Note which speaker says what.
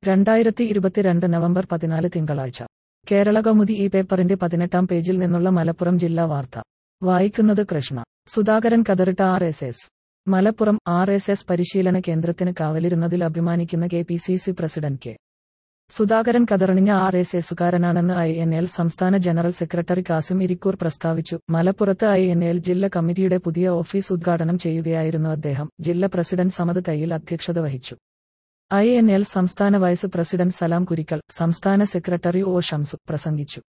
Speaker 1: രണ്ടായിരത്തി ഇരുപത്തിരണ്ട് നവംബർ പതിനാല് തിങ്കളാഴ്ച കേരള കൗമുദി ഈ പേപ്പറിന്റെ പതിനെട്ടാം പേജിൽ നിന്നുള്ള മലപ്പുറം ജില്ലാ വാർത്ത വായിക്കുന്നത് കൃഷ്ണ സുധാകരൻ കതറിട്ട R S S Malappuram R S S പരിശീലന കേന്ദ്രത്തിന് കാവലിരുന്നതിൽ അഭിമാനിക്കുന്ന K P C C president K Sudhakaran കതറണിഞ്ഞ ആർ എസ് എസുകാരനാണെന്ന് ഐ എൻ എൽ സംസ്ഥാന ജനറൽ സെക്രട്ടറി കാസിം ഇരിക്കൂർ പ്രസ്താവിച്ചു മലപ്പുറത്ത് ഐ എൻ എൽ ജില്ലാ കമ്മിറ്റിയുടെ പുതിയ ഓഫീസ് ഉദ്ഘാടനം ചെയ്യുകയായിരുന്നു അദ്ദേഹം ജില്ലാ പ്രസിഡന്റ് സമദ് തയ്യിൽ അധ്യക്ഷത വഹിച്ചു ഐ എൻ എൽ സംസ്ഥാന വൈസ് പ്രസിഡന്റ് സലാം കുരിക്കൽ സംസ്ഥാന സെക്രട്ടറി ഒ ഷംസു പ്രസംഗിച്ചു